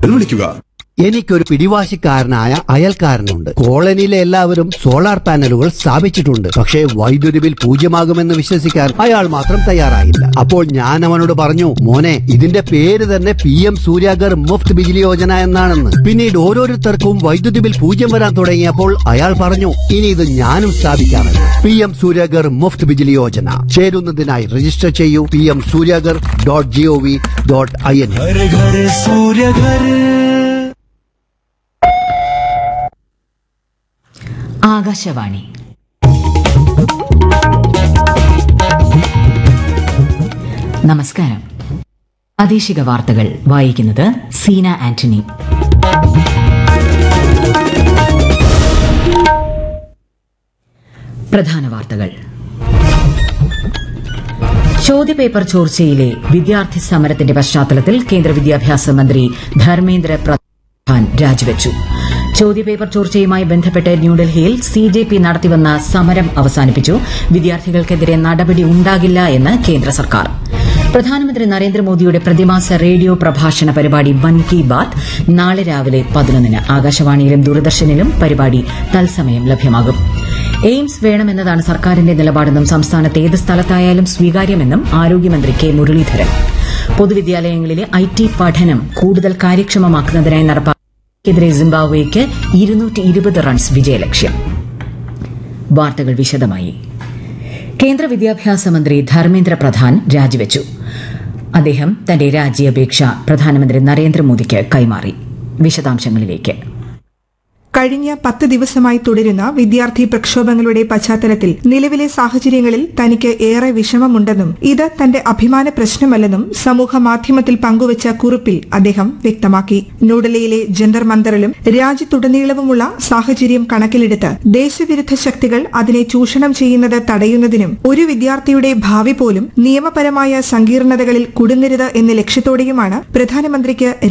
വിളിക്കുക എനിക്കൊരു പിടിവാശിക്കാരനായ അയൽക്കാരനുണ്ട് കോളനിയിലെ എല്ലാവരും സോളാർ പാനലുകൾ സ്ഥാപിച്ചിട്ടുണ്ട് പക്ഷേ വൈദ്യുതി ബിൽ പൂജ്യമാകുമെന്ന് വിശ്വസിക്കാൻ അയാൾ മാത്രം തയ്യാറായില്ല അപ്പോൾ ഞാൻ അവനോട് പറഞ്ഞു മോനെ ഇതിന്റെ പേര് തന്നെ പി എം സൂര്യാഗർ മുഫ്ത് ബിജിലി യോജന എന്നാണെന്ന് പിന്നീട് ഓരോരുത്തർക്കും വൈദ്യുതി ബിൽ പൂജ്യം വരാൻ തുടങ്ങിയപ്പോൾ അയാൾ പറഞ്ഞു ഇനി ഇത് ഞാനും സ്ഥാപിക്കാമെന്ന് പി എം സൂര്യാഗർ മുഫ്ത് ബിജിലി യോജന ചേരുന്നതിനായി രജിസ്റ്റർ ചെയ്യൂ P M Suryaghar dot G O V dot I N घर घर सूर्य घर ആകാശവാണി നമസ്കാരം പ്രാദേശിക വാർത്തകൾ വായിക്കുന്നത് സീന ആന്റണി പ്രധാന വാർത്തകൾ ചോദ്യപേപ്പർ ചോർച്ചയിലെ വിദ്യാർത്ഥി സമരത്തിന്റെ പശ്ചാത്തലത്തിൽ കേന്ദ്ര വിദ്യാഭ്യാസ മന്ത്രി ധർമ്മേന്ദ്ര പ്രധാൻ രാജിവെച്ചു ചോദ്യപേപ്പർ ചോർച്ചയുമായി ബന്ധപ്പെട്ട് ന്യൂഡൽഹിയിൽ സി ജെ പി നടത്തിവന്ന സമരം അവസാനിപ്പിച്ചു വിദ്യാർത്ഥികൾക്കെതിരെ നടപടി ഉണ്ടാകില്ല എന്ന് കേന്ദ്ര സർക്കാർ പ്രധാനമന്ത്രി നരേന്ദ്രമോദിയുടെ പ്രതിമാസ റേഡിയോ പ്രഭാഷണ പരിപാടി മൻ കി ബാത് നാളെ രാവിലെ പതിനൊന്നിന് ആകാശവാണിയിലും ദൂരദർശനിലും പരിപാടി തത്സമയം ലഭ്യമാകും എയിംസ് വേണമെന്നതാണ് സർക്കാരിന്റെ നിലപാടെന്നും സംസ്ഥാനത്ത് ഏത് സ്ഥലത്തായാലും സ്വീകാര്യമെന്നും ആരോഗ്യമന്ത്രി കെ മുരളീധരൻ പൊതുവിദ്യാലയങ്ങളിലെ ഐ ടി പഠനം കൂടുതൽ കാര്യക്ഷമമാക്കുന്നതിനായി നടപ്പാക്കിയതിരെ സിംബാബ്വേക്ക് ഇരുന്നൂറ്റി ഇരുപത് റൺസ് വിജയലക്ഷ്യം വാർത്തകൾ വിശദമായി കേന്ദ്ര വിദ്യാഭ്യാസ മന്ത്രി ധർമ്മേന്ദ്ര പ്രധാൻ രാജിവെച്ചു അദ്ദേഹം തന്റെ രാജ്യാപേക്ഷ പ്രധാനമന്ത്രി നരേന്ദ്രമോദിക്ക് കൈമാറി വിശദാംശങ്ങളിലേക്ക് കഴിഞ്ഞ പത്ത് ദിവസമായി തുടരുന്ന വിദ്യാർത്ഥി പ്രക്ഷോഭങ്ങളുടെ പശ്ചാത്തലത്തിൽ നിലവിലെ സാഹചര്യങ്ങളിൽ തനിക്ക് ഏറെ വിഷമമുണ്ടെന്നും ഇത് തന്റെ അഭിമാന പ്രശ്നമല്ലെന്നും സമൂഹ മാധ്യമത്തിൽ പങ്കുവച്ച കുറിപ്പിൽ അദ്ദേഹം വ്യക്തമാക്കി ന്യൂഡൽഹിയിലെ ജന്തർ മന്ദറിലും രാജ്യത്തുടനീളവുമുള്ള സാഹചര്യം കണക്കിലെടുത്ത് ദേശവിരുദ്ധ ശക്തികൾ അതിനെ ചൂഷണം ചെയ്യുന്നത് തടയുന്നതിനും ഒരു വിദ്യാർത്ഥിയുടെ ഭാവി പോലും നിയമപരമായ സങ്കീർണതകളിൽ കുടുങ്ങരുത് എന്ന ലക്ഷ്യത്തോടെയുമാണ് പ്രധാനമന്ത്രിക്ക്